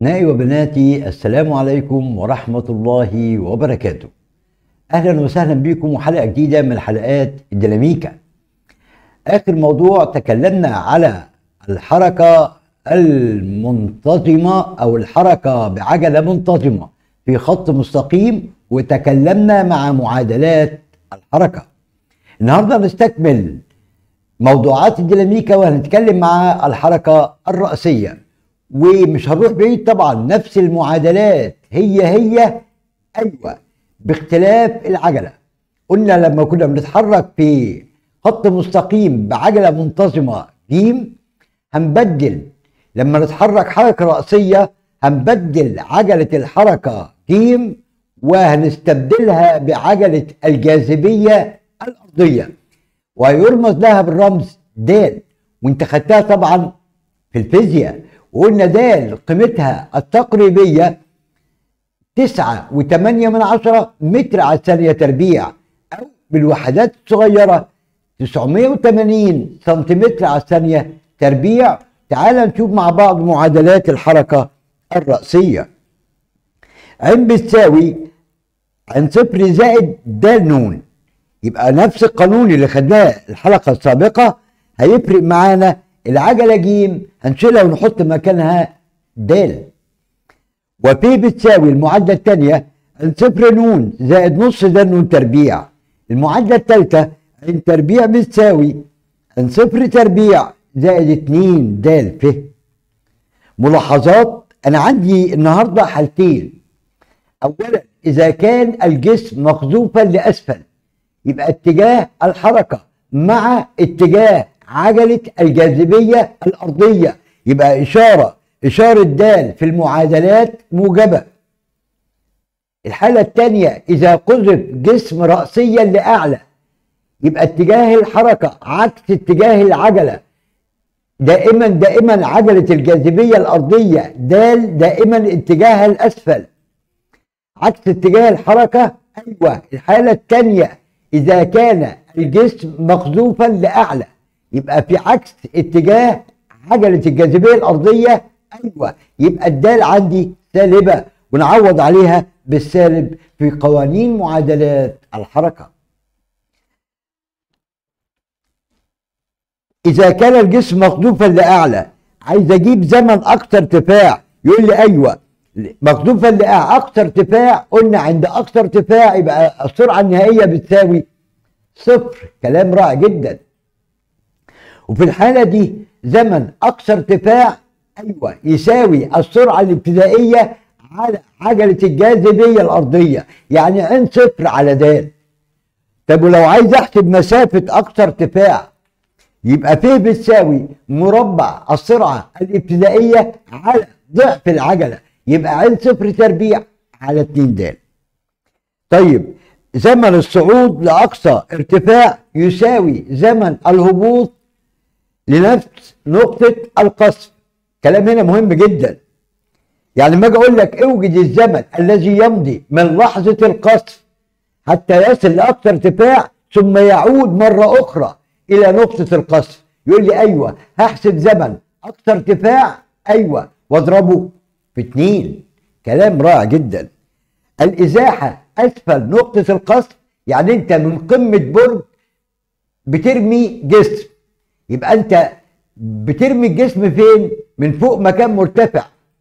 أبنائي وبناتي السلام عليكم ورحمة الله وبركاته أهلا وسهلا بكم وحلقة جديدة من حلقات الديناميكا آخر موضوع تكلمنا على الحركة المنتظمة أو الحركة بعجلة منتظمة في خط مستقيم وتكلمنا مع معادلات الحركة النهاردة نستكمل موضوعات الديناميكا وهنتكلم مع الحركة الرأسية ومش هنروح بعيد طبعا نفس المعادلات هي هي ايوه باختلاف العجله قلنا لما كنا بنتحرك في خط مستقيم بعجله منتظمه جيم هنبدل لما نتحرك حركه راسيه هنبدل عجله الحركه جيم وهنستبدلها بعجله الجاذبيه الارضيه ويرمز لها بالرمز د وانت خدتها طبعا في الفيزياء وقلنا د قيمتها التقريبية تسعة وثمانية من عشرة متر على الثانية تربيع أو بالوحدات الصغيرة 980 سنتيمتر على الثانية تربيع تعال نشوف مع بعض معادلات الحركة الرأسية عين بتساوي عن صفر زائد د نون يبقى نفس القانون اللي خدناه الحلقة السابقة هيفرق معانا العجلة جيم هنشيلها ونحط مكانها د وبي بتساوي المعادلة الثانية عن صفر نون زائد نص د نون تربيع المعادلة الثالثة عن تربيع بتساوي عن صفر تربيع زائد اتنين د ف ملاحظات أنا عندي النهاردة حالتين أولا إذا كان الجسم مقذوفا لأسفل يبقى اتجاه الحركة مع اتجاه عجلة الجاذبية الأرضية يبقى إشارة إشارة د في المعادلات موجبة الحالة الثانية إذا قذف جسم رأسيا لأعلى يبقى اتجاه الحركة عكس اتجاه العجلة دائما دائما عجلة الجاذبية الأرضية د دائما اتجاهها الأسفل عكس اتجاه الحركة أيوة الحالة الثانية إذا كان الجسم مقذوفا لأعلى يبقى في عكس اتجاه عجلة الجاذبية الأرضية أيوة يبقى الدال عندي سالبة ونعوض عليها بالسالب في قوانين معادلات الحركة إذا كان الجسم مقذوفا لأعلى عايز أجيب زمن أكثر ارتفاع يقول لي أيوة مقذوفا لأعلى أكثر ارتفاع قلنا عند أكثر ارتفاع يبقى السرعة النهائية بتساوي صفر كلام رائع جدا وفي الحالة دي زمن أقصى ارتفاع أيوة يساوي السرعة الابتدائية على عجلة الجاذبية الأرضية يعني عين صفر على د طب ولو عايز أحسب مسافة أقصى ارتفاع يبقى ف بتساوي مربع السرعة الابتدائية على ضعف العجلة يبقى عين صفر تربيع على 2 د طيب زمن الصعود لأقصى ارتفاع يساوي زمن الهبوط لنفس نقطة القصف كلام هنا مهم جدا يعني لما اجي اقول لك اوجد الزمن الذي يمضي من لحظة القصف حتى يصل لأقصى ارتفاع ثم يعود مرة أخرى إلى نقطة القصف يقول لي أيوة هحسب زمن أقصى ارتفاع أيوة واضربه في اتنين كلام رائع جدا الإزاحة أسفل نقطة القصف يعني أنت من قمة برج بترمي جسم يبقى انت بترمي الجسم فين من فوق مكان مرتفع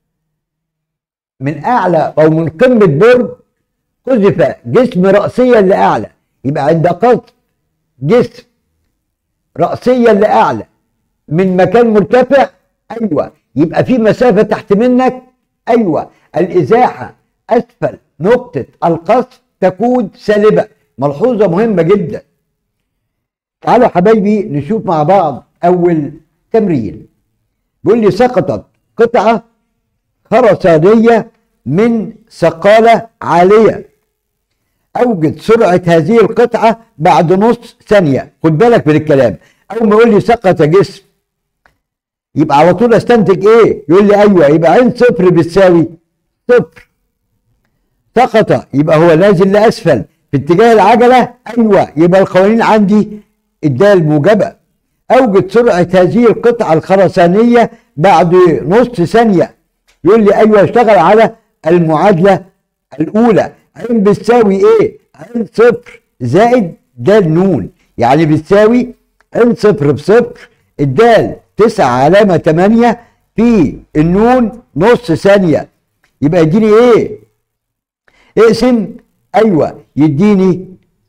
من اعلى او من قمه برج قذف جسم راسيا لاعلى يبقى عند قذف جسم راسيا لاعلى من مكان مرتفع ايوه يبقى في مسافه تحت منك ايوه الازاحه اسفل نقطه القذف تكون سالبه ملحوظه مهمه جدا تعالوا حبايبي نشوف مع بعض اول تمرين بيقول لي سقطت قطعه خرسانيه من ثقاله عاليه اوجد سرعه هذه القطعه بعد نص ثانيه خد بالك من الكلام اول ما يقول لي سقط جسم يبقى على طول استنتج ايه يقول لي ايوه يبقى عين صفر بتساوي صفر سقط يبقى هو نازل لاسفل في اتجاه العجله ايوه يبقى القوانين عندي الدال موجبة أوجد سرعة هذه القطعة الخرسانية بعد نص ثانية يقول لي ايوه اشتغل على المعادله الاولى عين بتساوي ايه عين صفر زائد د نون يعني بتساوي عين صفر بصفر الدال تسعة علامة تمانية في النون نص ثانية يبقى يديني ايه اقسم ايوه يديني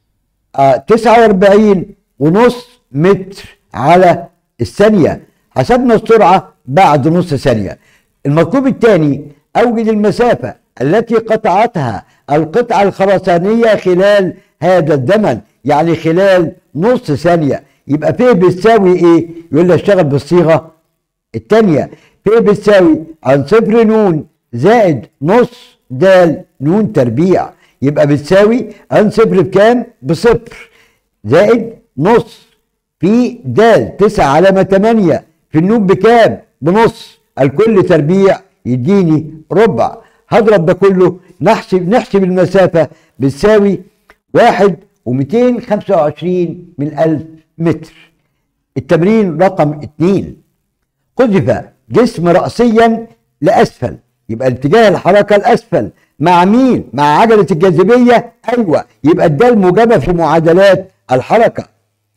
آه 49 ونص متر على الثانية حسبنا السرعة بعد نص ثانية المطلوب الثاني أوجد المسافة التي قطعتها القطعة الخرسانية خلال هذا الزمن يعني خلال نص ثانية يبقى ف بتساوي ايه؟ يقول لي اشتغل بالصيغة الثانية ف بتساوي عن صفر نون زائد نص د نون تربيع يبقى بتساوي عن صفر بكام؟ بصفر زائد نص في د تسعة علامة تمانية في النون بكام؟ بنص الكل تربيع يديني ربع هضرب ده كله نحسب نحسب المسافة بتساوي واحد ومئتين خمسة وعشرين من ألف متر التمرين رقم اتنين قذف جسم رأسيا لأسفل يبقى اتجاه الحركة الأسفل مع مين؟ مع عجلة الجاذبية أيوة يبقى الدال موجبة في معادلات الحركة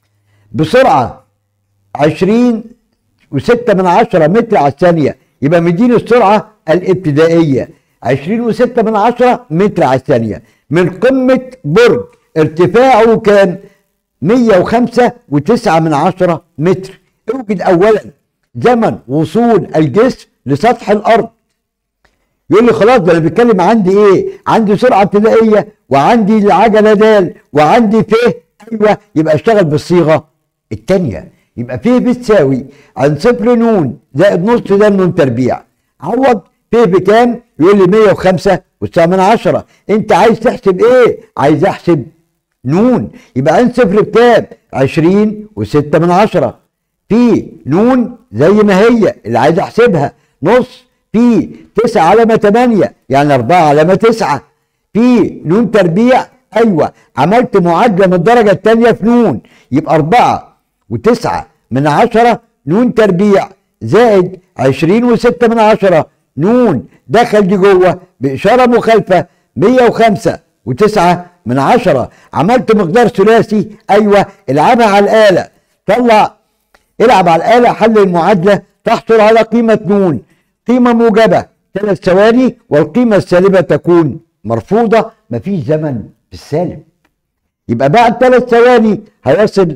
بسرعة عشرين وستة من عشرة متر على الثانية يبقى مديني السرعة الابتدائية عشرين وستة من عشرة متر على الثانية من قمة برج ارتفاعه كان مية وخمسة وتسعة من عشرة متر اوجد اولا زمن وصول الجسم لسطح الارض يقول لي خلاص ده انا بتكلم عندي ايه عندي سرعه ابتدائيه وعندي العجله دال وعندي ف ايوه يبقى اشتغل بالصيغه الثانيه يبقى ف بتساوي عن صفر نون زائد نص ده نون تربيع عوض ف بكام يقول لي 105 و9 من عشرة انت عايز تحسب ايه عايز احسب نون يبقى عن صفر بكام 20 و6 من عشرة في نون زي ما هي اللي عايز احسبها نص في 9 علامة 8 يعني 4 علامة 9 في نون تربيع ايوه عملت معادلة من الدرجة الثانية في نون يبقى 4 و9 من 10 نون تربيع زائد 20 و6 من 10 نون دخل دي جوه بإشارة مخالفة 105 و9 من 10 عملت مقدار ثلاثي ايوه العبها على الآلة طلع العب على الآلة حل المعادلة تحصل على قيمة نون قيمة موجبة ثلاث ثواني والقيمة السالبة تكون مرفوضة مفيش زمن بالسالب يبقى بعد ثلاث ثواني هيصل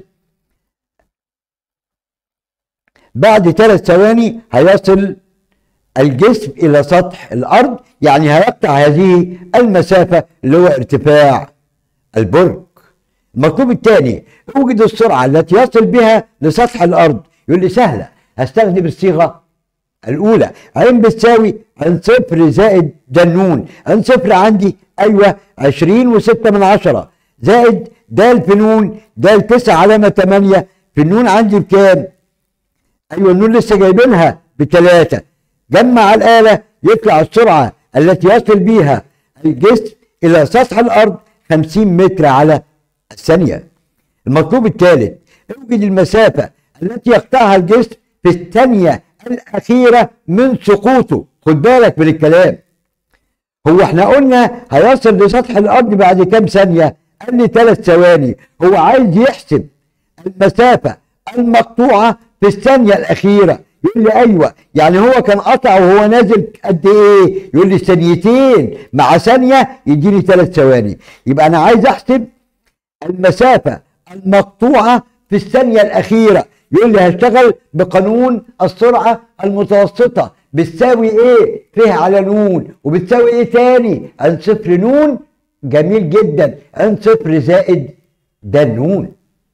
بعد ثلاث ثواني هيصل الجسم إلى سطح الأرض يعني هيقطع هذه المسافة اللي هو ارتفاع البرج المطلوب الثاني اوجد السرعة التي يصل بها لسطح الأرض يقول لي سهلة هستخدم الصيغة الأولى عين بتساوي عن صفر زائد دنون عن صفر عندي أيوة عشرين وستة من عشرة زائد دال في نون دال تسعة علامة تمانية في النون عندي بكام؟ أيوة النون لسه جايبينها بتلاتة جمع الآلة يطلع السرعة التي يصل بها الجسم إلى سطح الأرض 50 متر على الثانية المطلوب الثالث اوجد المسافة التي يقطعها الجسم في الثانية الأخيرة من سقوطه خد بالك من الكلام هو احنا قلنا هيصل لسطح الأرض بعد كام ثانية قال لي ثلاث ثواني هو عايز يحسب المسافة المقطوعة في الثانية الأخيرة يقول لي ايوه يعني هو كان قطع وهو نازل قد ايه يقول لي ثانيتين مع ثانيه يديني ثلاث ثواني يبقى انا عايز احسب المسافه المقطوعه في الثانيه الاخيره يقول لي هشتغل بقانون السرعه المتوسطه بتساوي ايه فيه على نون وبتساوي ايه تاني عن صفر نون جميل جدا عن صفر زائد ده نون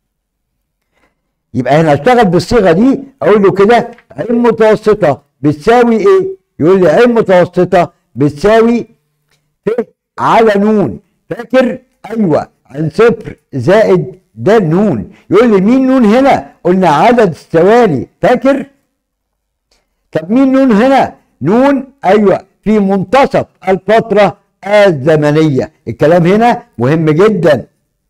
يبقى هنا اشتغل بالصيغه دي اقول له كده عين متوسطه بتساوي ايه؟ يقول لي عين متوسطه بتساوي ف على نون فاكر؟ ايوه عن صفر زائد ده نون يقول لي مين نون هنا؟ قلنا عدد الثواني فاكر؟ طب مين نون هنا؟ نون ايوه في منتصف الفتره الزمنيه الكلام هنا مهم جدا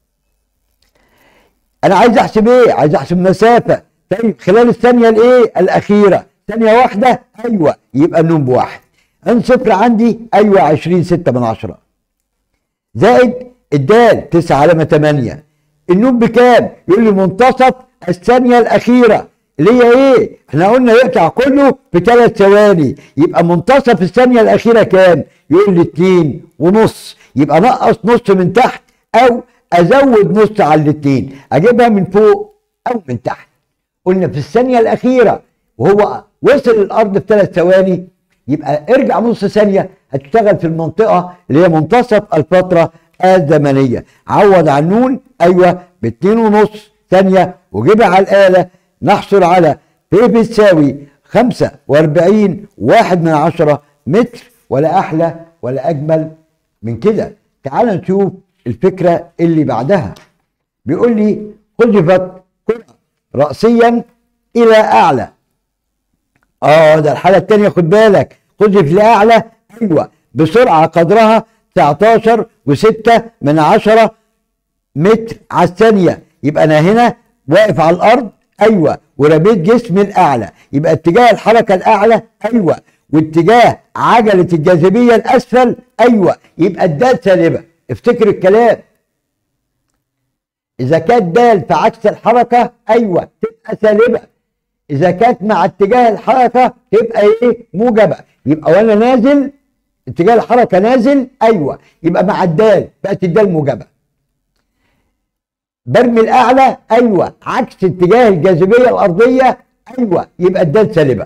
انا عايز احسب ايه عايز احسب مسافه طيب خلال الثانيه الايه الاخيره ثانيه واحده ايوه يبقى النون بواحد ان صفر عندي ايوه 20 6 من 10 زائد الدال 9 علامه 8 النون بكام؟ يقول لي منتصف الثانيه الاخيره اللي هي ايه؟ احنا قلنا يقطع كله في ثلاث ثواني يبقى منتصف الثانيه الاخيره كام؟ يقول لي 2 ونص يبقى نقص نص من تحت او ازود نص على الاثنين اجيبها من فوق او من تحت قلنا في الثانيه الاخيره وهو وصل الارض في ثلاث ثواني يبقى ارجع نص ثانيه هتشتغل في المنطقه اللي هي منتصف الفتره الزمنيه عوض عن نون ايوه باتنين ونص ثانيه وجيبها على الاله نحصل على ب بتساوي 45 واحد من عشرة متر ولا احلى ولا اجمل من كده تعال نشوف الفكره اللي بعدها بيقول لي قذفت كره راسيا الى اعلى اه ده الحاله الثانيه خد بالك قذف لاعلى ايوه بسرعه قدرها 19 و6 من 10 متر على الثانيه يبقى انا هنا واقف على الارض ايوه ورميت جسمي الاعلى يبقى اتجاه الحركه الاعلى ايوه واتجاه عجله الجاذبيه الاسفل ايوه يبقى الدال سالبه افتكر الكلام اذا كانت دال في عكس الحركه ايوه تبقى سالبه اذا كانت مع اتجاه الحركه تبقى ايه موجبه يبقى وانا نازل اتجاه الحركه نازل ايوه يبقى مع الدال بقت الدال موجبه برمي الاعلى ايوه عكس اتجاه الجاذبيه الارضيه ايوه يبقى الدال سالبه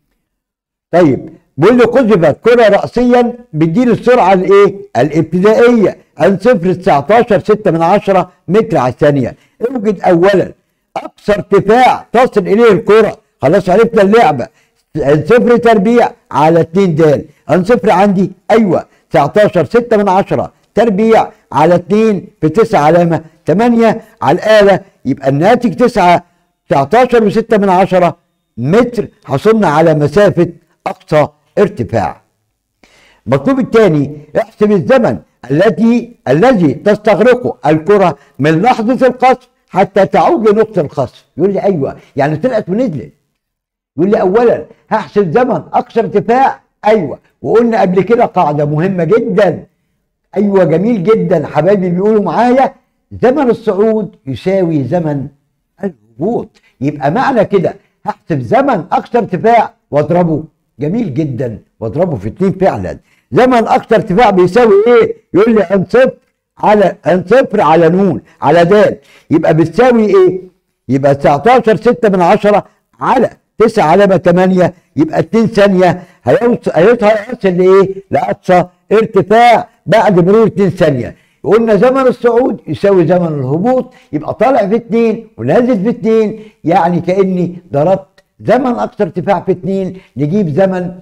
طيب بيقول لي قذفت كره راسيا بتديني السرعه الايه الابتدائيه عن صفر 19 6 من 10 متر على الثانيه اوجد اولا اقصى ارتفاع تصل اليه الكره خلاص عرفنا اللعبه صفر تربيع على 2 د عن صفر عندي ايوه 19 6 من 10 تربيع على 2 في 9 علامه 8 على الاله يبقى الناتج 9 19 و6 من 10 متر حصلنا على مسافه اقصى ارتفاع المطلوب الثاني احسب الزمن التي الذي تستغرقه الكره من لحظه القصف حتى تعود لنقطه القصف يقول لي ايوه يعني طلعت ونزلت يقول لي اولا هحسب زمن اقصى ارتفاع ايوه وقلنا قبل كده قاعده مهمه جدا ايوه جميل جدا حبايبي بيقولوا معايا زمن الصعود يساوي زمن الهبوط يبقى معنى كده هحسب زمن اقصى ارتفاع واضربه جميل جدا واضربه في اتنين فعلا زمن اقصى ارتفاع بيساوي ايه يقول لي ان صفر على ان صفر على نون على د يبقى بتساوي ايه يبقى 19 6 من 10 على 9 علامه 8 يبقى 2 ثانيه هيوصل هيوصل لايه لاقصى ارتفاع بعد مرور 2 ثانيه قلنا زمن الصعود يساوي زمن الهبوط يبقى طالع في 2 ونازل في 2 يعني كاني ضربت زمن اقصى ارتفاع في 2 نجيب زمن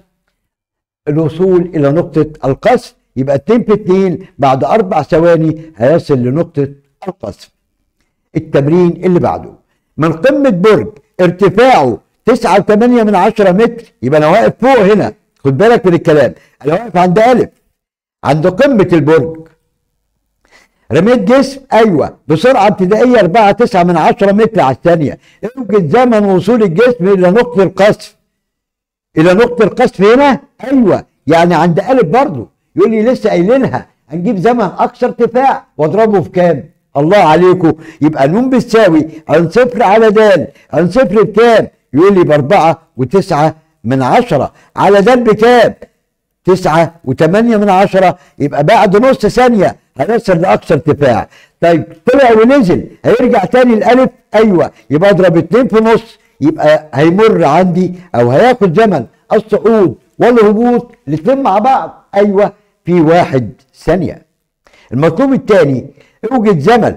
الوصول الى نقطه القصف يبقى 2 في 2 بعد اربع ثواني هيصل لنقطه القصف التمرين اللي بعده من قمه برج ارتفاعه 9 و8 من 10 متر يبقى انا واقف فوق هنا خد بالك من الكلام انا واقف عند الف عند قمه البرج رميت جسم ايوه بسرعه ابتدائيه 4 9 من 10 متر على الثانيه اوجد زمن وصول الجسم الى نقطه القصف الى نقطه القصف هنا ايوه يعني عند الف برضه يقول لي لسه قايلينها هنجيب زمن اقصى ارتفاع واضربه في كام الله عليكم يبقى نون بتساوي عن صفر على د عن صفر بكام يقول لي باربعة وتسعة من عشرة على د بكام تسعة وثمانية من عشرة يبقى بعد نص ثانية هنوصل لأقصى ارتفاع طيب طلع ونزل هيرجع تاني الألف أيوة يبقى أضرب اتنين في نص يبقى هيمر عندي أو هياخد زمن الصعود والهبوط الاتنين مع بعض أيوة في واحد ثانية المطلوب الثاني اوجد زمن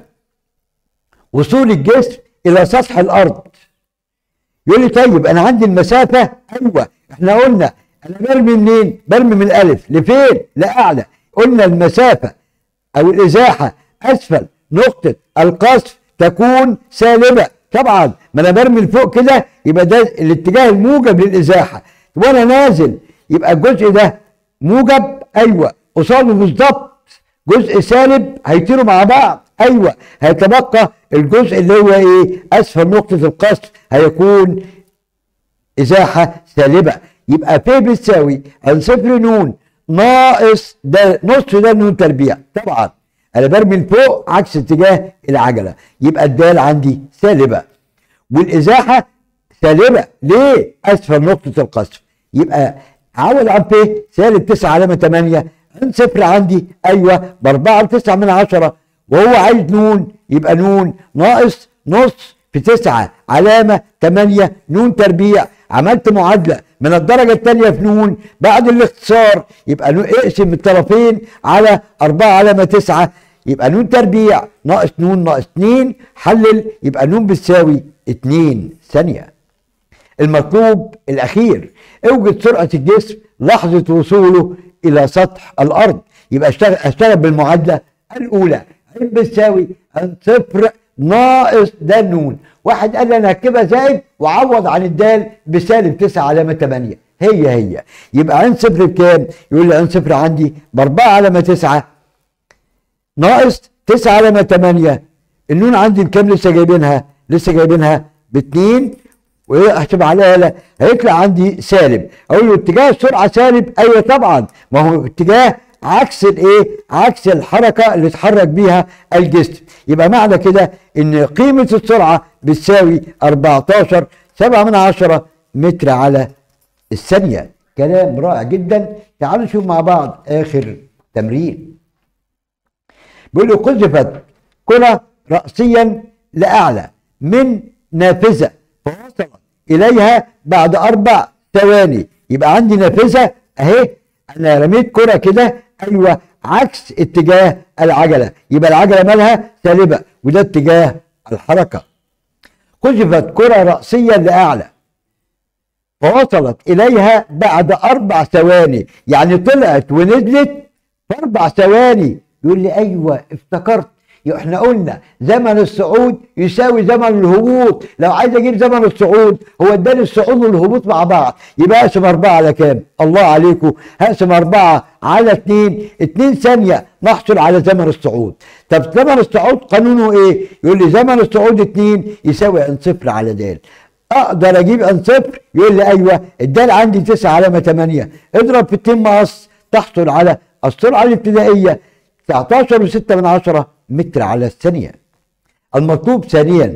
وصول الجسم إلى سطح الأرض يقول لي طيب أنا عندي المسافة أيوة احنا قلنا أنا برمي منين؟ برمي من الألف لفين؟ لأعلى قلنا المسافة أو الإزاحة أسفل نقطة القصف تكون سالبة طبعا ما أنا برمي لفوق كده يبقى ده الاتجاه الموجب للإزاحة وأنا نازل يبقى الجزء ده موجب أيوة قصاده بالظبط جزء سالب هيطيروا مع بعض ايوه هيتبقى الجزء اللي هو ايه اسفل نقطه القصف هيكون ازاحه سالبه يبقى ف بتساوي عن صفر نون ناقص ده نص ده نون تربيع طبعا انا برمي لفوق عكس اتجاه العجله يبقى الدال عندي سالبه والازاحه سالبه ليه؟ اسفل نقطه القصف يبقى عوض عن ف سالب 9 علامه 8 عن صفر عندي ايوه ب 4 9 من 10 وهو عايز نون يبقى نون ناقص نص في 9 علامه 8 نون تربيع عملت معادله من الدرجه الثانيه في نون بعد الاختصار يبقى نون اقسم الطرفين على 4 علامه 9 يبقى نون تربيع ناقص نون ناقص 2 حلل يبقى نون بتساوي 2 ثانيه المطلوب الاخير اوجد سرعه الجسم لحظه وصوله الى سطح الارض يبقى اشتغل اشتغل بالمعادله الاولى ع بتساوي عن صفر ناقص ده نون واحد قال لي انا هكتبها زائد وعوض عن الدال بسالب 9 علامه 8 هي هي يبقى عن صفر بكام؟ يقول لي عن صفر عندي ب 4 علامه 9 ناقص 9 علامه 8 النون عندي بكام لسه جايبينها؟ لسه جايبينها ب 2 وايه احسب عليها لا هيطلع عندي سالب اقول له اتجاه السرعه سالب ايوه طبعا ما هو اتجاه عكس الايه عكس الحركه اللي اتحرك بيها الجسم يبقى معنى كده ان قيمه السرعه بتساوي 14 7 من 10 متر على الثانيه كلام رائع جدا تعالوا نشوف مع بعض اخر تمرين بيقول له قذفت كره راسيا لاعلى من نافذه فوصلت اليها بعد اربع ثواني يبقى عندي نافذه اهي انا رميت كره كده ايوه عكس اتجاه العجله يبقى العجله مالها سالبه وده اتجاه الحركه قذفت كره راسيا لاعلى فوصلت اليها بعد اربع ثواني يعني طلعت ونزلت في اربع ثواني يقول لي ايوه افتكرت احنا قلنا زمن الصعود يساوي زمن الهبوط لو عايز اجيب زمن الصعود هو اداني الصعود والهبوط مع بعض يبقى اقسم اربعه على كام؟ الله عليكم هقسم اربعه على اثنين اثنين ثانيه نحصل على زمن الصعود طب زمن الصعود قانونه ايه؟ يقول لي زمن الصعود اثنين يساوي ان صفر على د اقدر اجيب ان صفر يقول لي ايوه الدال عندي 9 علامه 8 اضرب في 2 مقص تحصل على السرعه الابتدائيه 19 و6 من 10 متر على الثانية المطلوب ثانيا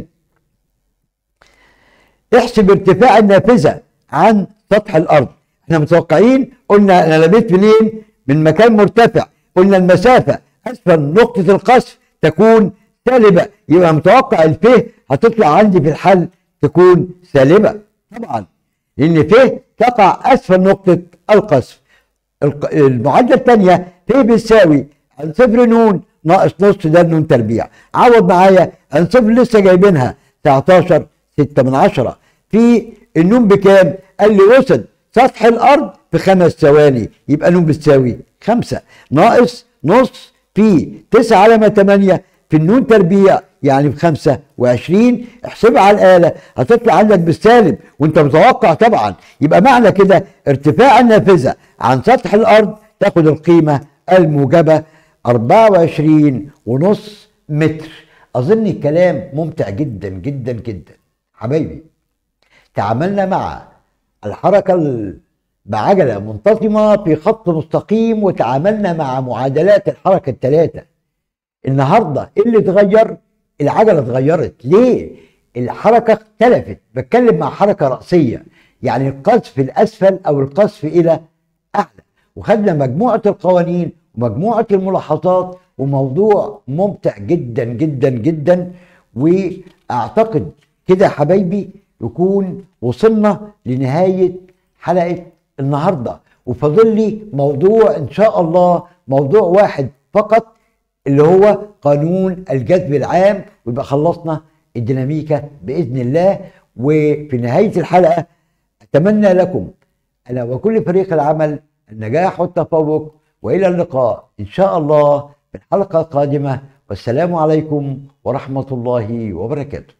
احسب ارتفاع النافذة عن سطح الأرض احنا متوقعين قلنا انا لبيت منين من مكان مرتفع قلنا المسافة أسفل نقطة القصف تكون سالبة يبقى متوقع الفه هتطلع عندي في الحل تكون سالبة طبعا لأن فه تقع أسفل نقطة القصف المعادلة الثانية فيه بتساوي عن صفر نون ناقص نص ده نون تربيع عوض معايا عن صفر لسه جايبينها 19 6 من 10 في النون بكام؟ قال لي وصل سطح الارض في خمس ثواني يبقى نون بتساوي 5 ناقص نص في 9 علامه 8 في النون تربيع يعني ب 25 احسبها على الآلة هتطلع عندك بالسالب وانت متوقع طبعا يبقى معنى كده ارتفاع النافذة عن سطح الأرض تاخد القيمة الموجبة 24 ونص متر أظن الكلام ممتع جدا جدا جدا حبايبي تعاملنا مع الحركة بعجلة منتظمة في خط مستقيم وتعاملنا مع معادلات الحركة الثلاثة النهاردة إيه اللي اتغير العجلة اتغيرت ليه الحركة اختلفت بتكلم مع حركة رأسية يعني القذف الأسفل أو القذف إلى أعلى وخدنا مجموعة القوانين ومجموعة الملاحظات وموضوع ممتع جدا جدا جدا واعتقد كده يا حبايبي يكون وصلنا لنهاية حلقة النهاردة وفاضل لي موضوع ان شاء الله موضوع واحد فقط اللي هو قانون الجذب العام ويبقى خلصنا الديناميكا باذن الله وفي نهايه الحلقه اتمنى لكم انا وكل فريق العمل النجاح والتفوق والى اللقاء ان شاء الله في الحلقه القادمه والسلام عليكم ورحمه الله وبركاته